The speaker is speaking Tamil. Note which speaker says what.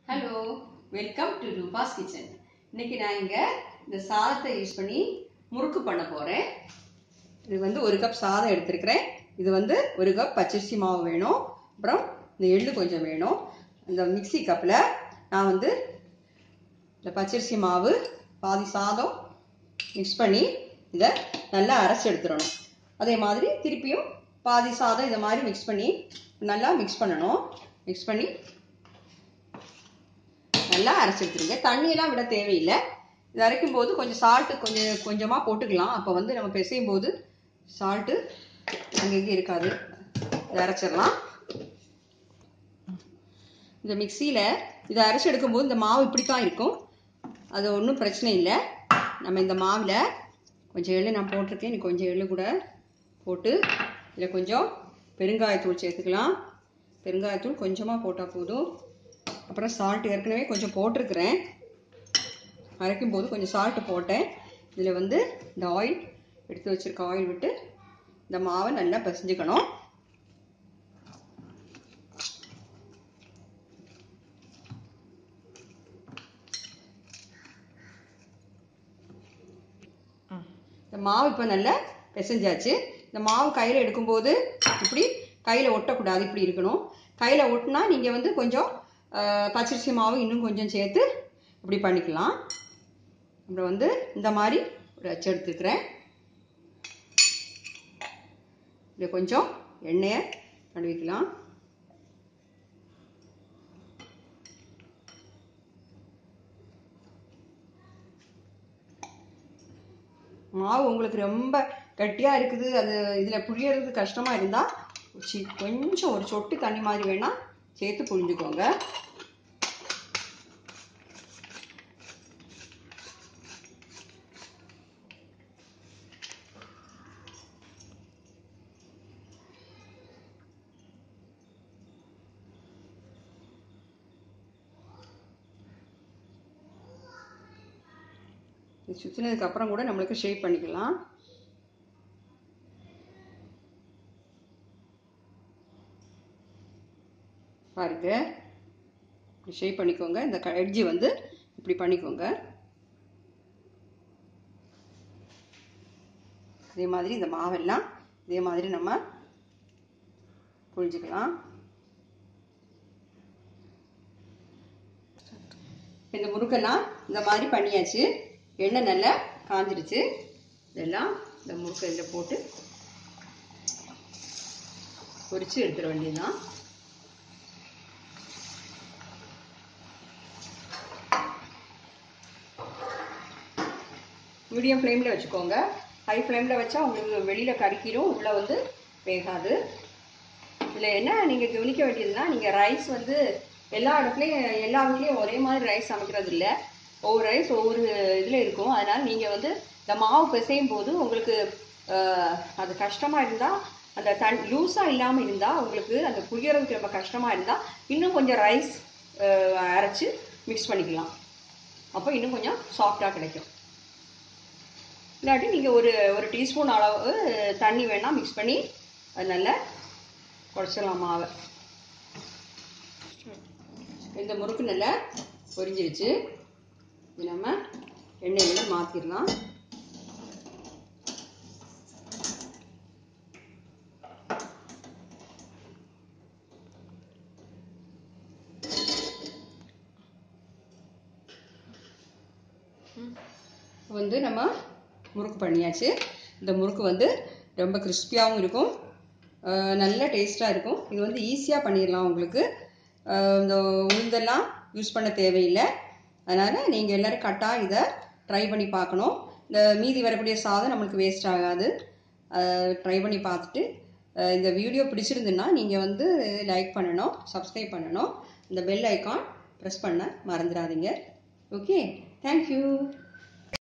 Speaker 1: hello welcome to Rupa's kitchen இன்னைக்கு நான் இங்க இந்த சாதத்தை யூஸ் பண்ணி முறுக்கு பண்ண போறேன் இது வந்து ஒரு கப் சாதம் எடுத்திருக்கிறேன் இது வந்து ஒரு கப் பச்சரிசி மாவு வேணும் அப்புறம் இந்த எள்ளு கொஞ்சம் வேணும் இந்த மிக்ஸி கப்பில் நான் வந்து இந்த பச்சரிசி மாவு பாதி சாதம் மிக்ஸ் பண்ணி இதை நல்லா அரைச்சி எடுத்துடணும் அதே மாதிரி திருப்பியும் பாதி சாதம் இதை மாதிரி மிக்ஸ் பண்ணி நல்லா மிக்ஸ் பண்ணணும் மிக்ஸ் பண்ணி நல்லா அரைச்சி எடுத்துருங்க தண்ணியெல்லாம் விட தேவையில்லை இது அரைக்கும் போது கொஞ்சம் சால்ட்டு கொஞ்சம் கொஞ்சமாக போட்டுக்கலாம் அப்போ வந்து நம்ம பிசையும் போது சால்ட்டு அங்கங்கே இருக்காது இதை அரைச்சிடலாம் இந்த மிக்சியில் இதை அரைச்சி எடுக்கும்போது இந்த மாவு இப்படி தான் இருக்கும் அது ஒன்றும் பிரச்சனை இல்லை நம்ம இந்த மாவில் கொஞ்சம் எள்ளு நான் போட்டிருக்கேன் நீ கொஞ்சம் எள்ளு கூட போட்டு இதில் கொஞ்சம் பெருங்காயத்தூள் சேர்த்துக்கலாம் பெருங்காயத்தூள் கொஞ்சமாக போட்டால் போதும் அப்புறம் சால்ட் ஏற்கனவே கொஞ்சம் போட்டிருக்கிறேன் அரைக்கும் போது கொஞ்சம் சால்ட்டு போட்டேன் இதில் வந்து இந்த ஆயில் எடுத்து வச்சிருக்க ஆயில் விட்டு இந்த மாவை நல்லா பிசைஞ்சுக்கணும் இந்த மாவு இப்போ நல்லா பிசைஞ்சாச்சு இந்த மாவு கையில் எடுக்கும்போது இப்படி கையில் ஒட்டக்கூடாது இப்படி இருக்கணும் கையில் ஒட்டினா நீங்கள் வந்து கொஞ்சம் பச்சரிசி மாவு இன்னும் கொஞ்சம் சேர்த்து இப்படி பண்ணிக்கலாம் அப்புறம் வந்து இந்த மாதிரி ஒரு அச்சு எடுத்துக்கிறேன் இதில் கொஞ்சம் எண்ணெயை தடவிக்கலாம் மாவு உங்களுக்கு ரொம்ப கட்டியாக இருக்குது அது இதில் புழியறது கஷ்டமாக இருந்தால் கொஞ்சம் ஒரு சொட்டு தண்ணி மாதிரி வேணால் சேர்த்து புழிஞ்சுக்கோங்க சுற்றினதுக்கு அப்புறம் கூட நம்மளுக்கு ஷேப் பண்ணிக்கலாம் பாருங்க இப்படி ஷேப் பண்ணிக்கோங்க இந்த எட்ஜி வந்து இப்படி பண்ணிக்கோங்க அதே மாதிரி இந்த மாவெல்லாம் இதே மாதிரி நம்ம புழிஞ்சுக்கலாம் இந்த முறுக்கெல்லாம் இந்த மாதிரி பண்ணியாச்சு எண்ணெய் நல்லா காஞ்சிருச்சு இதெல்லாம் இந்த முறுக்கை இதில் போட்டு பொரிச்சு எடுத்துட வேண்டியதுதான் மீடியம் ஃப்ளேமில் வச்சுக்கோங்க ஹை ஃப்ளேமில் வச்சா உங்களுக்கு வெளியில் கறிக்கிடும் உள்ளே வந்து வேகாது இதில் என்ன நீங்கள் கவனிக்க வேண்டியதுன்னா நீங்கள் ரைஸ் வந்து எல்லா இடத்துலையும் எல்லா வீட்லேயும் ஒரே மாதிரி ரைஸ் சமைக்கிறது இல்லை ஒவ்வொரு ரைஸ் ஒவ்வொரு இதில் இருக்கும் அதனால் நீங்கள் வந்து இந்த மாவு பிசையும் போது உங்களுக்கு அது கஷ்டமாக இருந்தால் அந்த தன் லூஸாக இல்லாமல் இருந்தால் உங்களுக்கு அந்த புளியறதுக்கு ரொம்ப கஷ்டமாக இருந்தால் இன்னும் கொஞ்சம் ரைஸ் அரைச்சி மிக்ஸ் பண்ணிக்கலாம் அப்போ இன்னும் கொஞ்சம் சாஃப்டாக கிடைக்கும் இல்லாட்டி நீங்கள் ஒரு ஒரு டீஸ்பூன் அளவு தண்ணி வேணால் மிக்ஸ் பண்ணி அது நல்லா குறைச்சிடலாம் மாவை இந்த முறுக்கு நல்லா பொரிஞ்சிருச்சு இது நம்ம எண்ணெயில் மாற்றிடலாம் வந்து நம்ம முறுக்கு பண்ணியாச்சு இந்த முறுக்கு வந்து ரொம்ப கிறிஸ்பியாகவும் இருக்கும் நல்ல டேஸ்ட்டாக இருக்கும் இது வந்து ஈஸியாக பண்ணிடலாம் உங்களுக்கு இந்த உளுந்தெல்லாம் யூஸ் பண்ண தேவையில்லை அதனால் நீங்கள் எல்லோரும் கட்டாக இதை ட்ரை பண்ணி பார்க்கணும் இந்த மீதி வரக்கூடிய சாதம் நம்மளுக்கு வேஸ்ட் ஆகாது ட்ரை பண்ணி பார்த்துட்டு இந்த வீடியோ பிடிச்சிருந்துன்னா நீங்கள் வந்து லைக் பண்ணணும் சப்ஸ்கிரைப் பண்ணணும் இந்த பெல் ஐக்கான் ப்ரெஸ் பண்ண மறந்துடாதீங்க ஓகே தேங்க்யூ